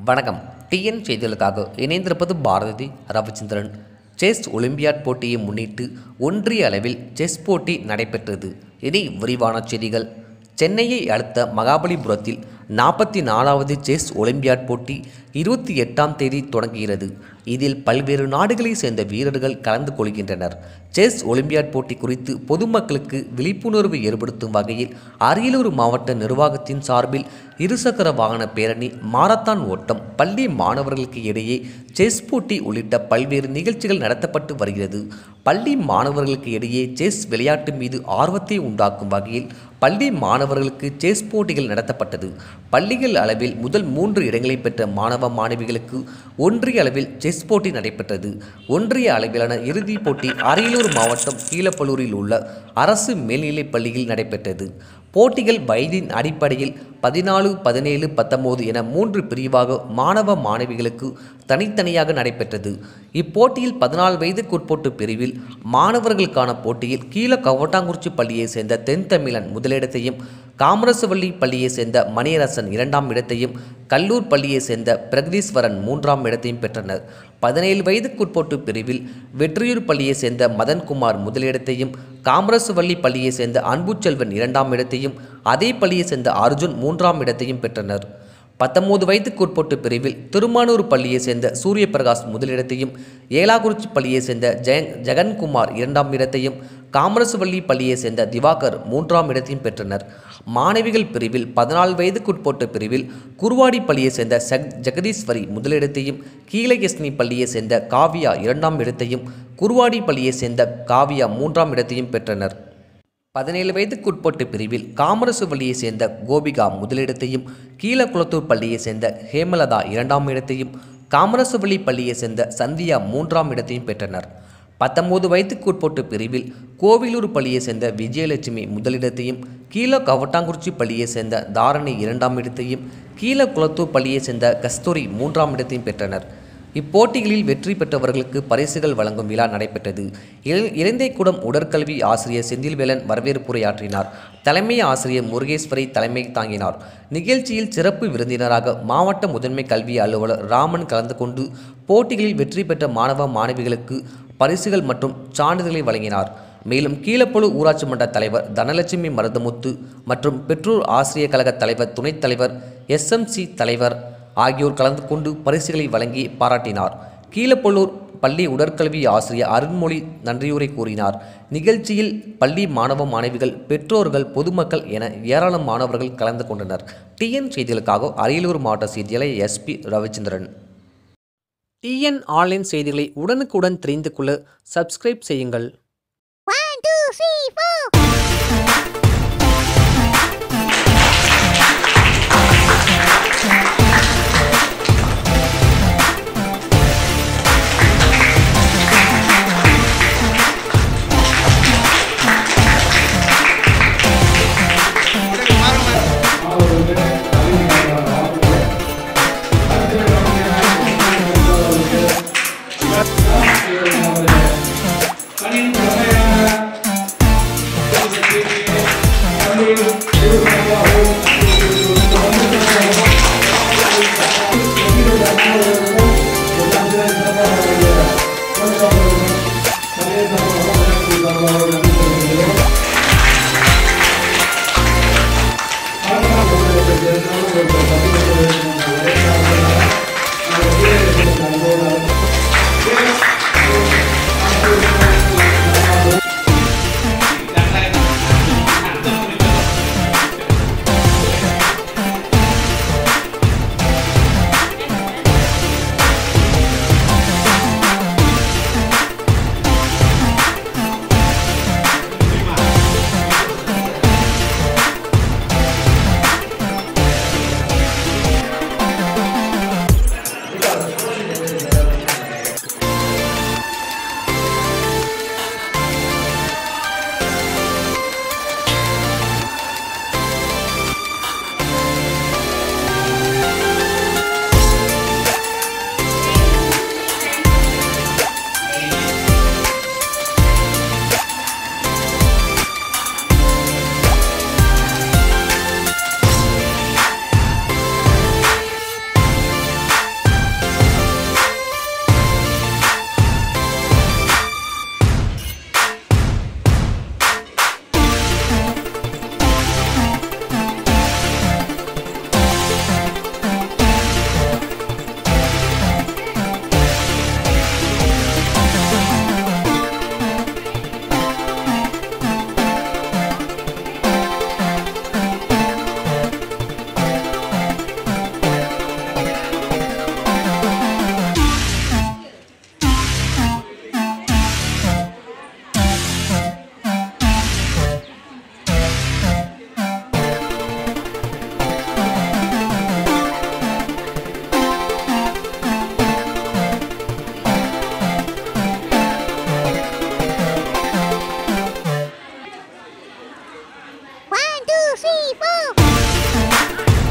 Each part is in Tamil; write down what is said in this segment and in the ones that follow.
வணக்கம் டிஎன் செய்திகளுக்காக இணைந்திருப்பது பாரதி ரவிச்சந்திரன் செஸ் ஒலிம்பியாட் போட்டியை முன்னிட்டு ஒன்றிய அளவில் செஸ் போட்டி நடைபெற்றது இனி விரிவான செய்திகள் சென்னையை அடுத்த மகாபலிபுரத்தில் நாற்பத்தி நாலாவது செஸ் ஒலிம்பியாட் போட்டி இருபத்தி எட்டாம் தேதி தொடங்குகிறது இதில் பல்வேறு நாடுகளைச் சேர்ந்த வீரர்கள் கலந்து கொள்கின்றனர் செஸ் ஒலிம்பியாட் போட்டி குறித்து பொதுமக்களுக்கு விழிப்புணர்வு ஏற்படுத்தும் வகையில் அரியலூர் மாவட்ட நிர்வாகத்தின் சார்பில் இருசக்கர வாகன பேரணி மாரத்தான் ஓட்டம் பள்ளி மாணவர்களுக்கு இடையே செஸ் போட்டி உள்ளிட்ட பல்வேறு நிகழ்ச்சிகள் நடத்தப்பட்டு வருகிறது பள்ளி மாணவர்களுக்கு இடையே செஸ் விளையாட்டு மீது ஆர்வத்தை உண்டாக்கும் வகையில் பள்ளி மாணவர்களுக்கு செஸ் போட்டிகள் நடத்தப்பட்டது பள்ளிகள் அளவில் முதல் மூன்று இடங்களை பெற்ற மாணவ மாணவிகளுக்கு ஒன்றிய அளவில் செஸ் போட்டி நடைபெற்றது ஒன்றிய அளவிலான இறுதிப் போட்டி அரியலூர் மாவட்டம் கீழப்பலூரில் உள்ள அரசு மேல்நிலைப் பள்ளியில் நடைபெற்றது போட்டிகள் வயதின் அடிப்படையில் பதினாலு பதினேழு பத்தொம்போது என மூன்று பிரிவாக மாணவ மாணவிகளுக்கு தனித்தனியாக நடைபெற்றது இப்போட்டியில் பதினாலு வயதுக்குட்பட்டு பிரிவில் மாணவர்களுக்கான போட்டியில் கீழ கவட்டாங்குறிச்சி பள்ளியைச் சேர்ந்த தென் தமிழன் முதலிடத்தையும் காமரசுவள்ளி பள்ளியைச் சேர்ந்த மணியரசன் இரண்டாம் இடத்தையும் கல்லூர் பள்ளியைச் சேர்ந்த பிரகதீஸ்வரன் மூன்றாம் இடத்தையும் பெற்றனர் பதினேழு வயதுக்குட்பட்டு பிரிவில் வெற்றியூர் பள்ளியைச் சேர்ந்த மதன்குமார் முதலிடத்தையும் காமரசுவள்ளி பள்ளியைச் சேர்ந்த அன்புச்செல்வன் இரண்டாம் இடத்தையும் அதே பள்ளியைச் சேர்ந்த அர்ஜுன் மூன்றாம் இடத்தையும் பெற்றனர் பத்தொன்பது வயதுக்குட்பட்டு பிரிவில் திருமானூர் பள்ளியைச் சேர்ந்த சூரியபிரகாஷ் முதலிடத்தையும் ஏலாக்குறிச்சி பள்ளியைச் சேர்ந்த ஜெயன் ஜெகன்குமார் இரண்டாம் இடத்தையும் காமரசுவள்ளி பள்ளியைச் சேர்ந்த திவாகர் மூன்றாம் இடத்தையும் பெற்றனர் மாணவிகள் பிரிவில் பதினாலு வயதுக்குட்பட்ட பிரிவில் குருவாடி பள்ளியைச் சேர்ந்த சக் ஜெகதீஸ்வரி முதலிடத்தையும் கீழகிருஷ்ணி பள்ளியைச் சேர்ந்த காவியா இரண்டாம் இடத்தையும் குருவாடி பள்ளியைச் சேர்ந்த காவியா மூன்றாம் இடத்தையும் பெற்றனர் பதினேழு வயதுக்குட்பட்ட பிரிவில் காமரசு பள்ளியைச் சேர்ந்த கோபிகா முதலிடத்தையும் கீழக்குளத்தூர் பள்ளியைச் சேர்ந்த ஹேமலதா இரண்டாம் இடத்தையும் காமரசுவள்ளி பள்ளியைச் சேர்ந்த சந்தியா மூன்றாம் இடத்தையும் பெற்றனர் பத்தொன்பது வயதுக்குட்பட்ட பிரிவில் கோவிலூர் பள்ளியைச் சேர்ந்த விஜயலட்சுமி முதலிடத்தையும் கீழ கவட்டாங்குறிச்சி பள்ளியைச் சேர்ந்த தாரணி இரண்டாம் இடத்தையும் கீழ குளத்தூர் பள்ளியைச் சேர்ந்த கஸ்தூரி மூன்றாம் இடத்தையும் பெற்றனர் இப்போட்டிகளில் வெற்றி பெற்றவர்களுக்கு பரிசுகள் வழங்கும் விழா நடைபெற்றது இள- இலந்தைக்குடம் உடற்கல்வி ஆசிரியர் செந்தில்வேலன் வரவேற்புரையாற்றினார் தலைமை ஆசிரியர் முருகேஸ்வரி தலைமை தாங்கினார் நிகழ்ச்சியில் சிறப்பு விருந்தினராக மாவட்ட முதன்மை கல்வி அலுவலர் ராமன் கலந்து கொண்டு போட்டிகளில் வெற்றி பெற்ற மாணவ மாணவிகளுக்கு பரிசுகள் மற்றும் சான்றிதழ்களை வழங்கினார் மேலும் கீழப்பழு ஊராட்சி மன்ற தலைவர் தனலட்சுமி மருதமுத்து மற்றும் பெற்றோர் ஆசிரியர் கழக தலைவர் துணைத் தலைவர் எஸ்எம்சி தலைவர் ஆகியோர் கலந்து கொண்டு பரிசுகளை வழங்கி பாராட்டினார் கீழப்பள்ளூர் பள்ளி உடற்கல்வி ஆசிரியர் அருண்மொழி நன்றியுரை கூறினார் நிகழ்ச்சியில் பள்ளி மாணவ மாணவிகள் பெற்றோர்கள் பொதுமக்கள் என ஏராளம் மாணவர்கள் கலந்து கொண்டனர் டிஎன் செய்திகளுக்காக அரியலூர் மாவட்ட செய்தியாளர் எஸ்பி ரவிச்சந்திரன் டிஎன் ஆன்லைன் செய்திகளை உடனுக்குடன் தெரிந்து கொள்ள சப்ஸ்கிரைப் செய்யுங்கள் One, two, three, four. three, four.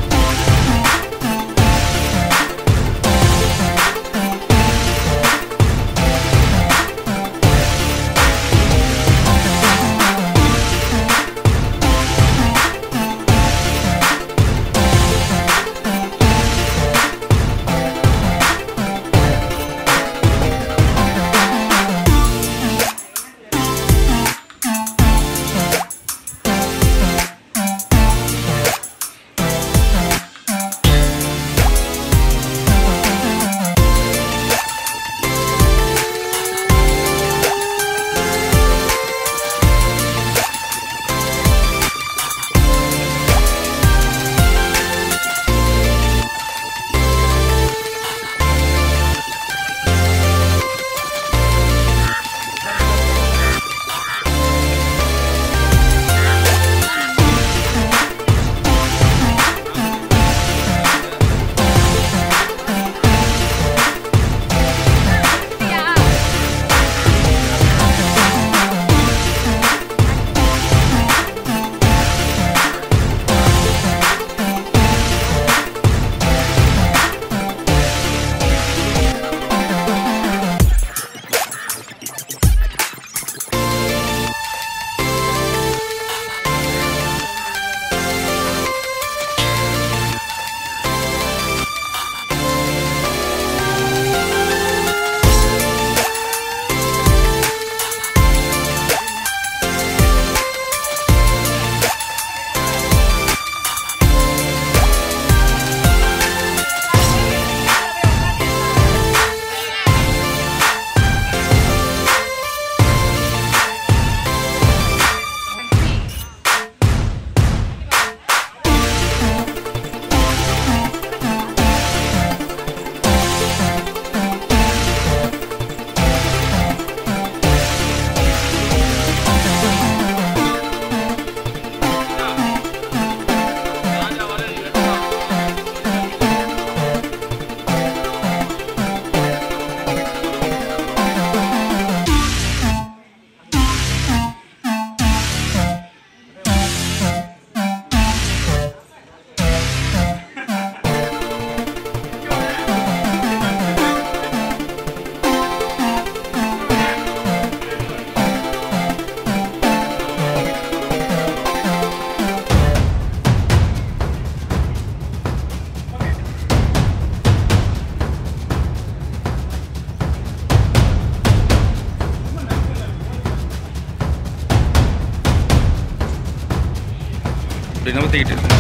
இப்படி நகர்த்திக்கிட்டு இருக்கு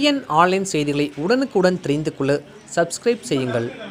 டிஎன் ஆன்லைன் செய்திகளை உடனுக்குடன் தெரிந்து கொள்ள சப்ஸ்கிரைப் செய்யுங்கள்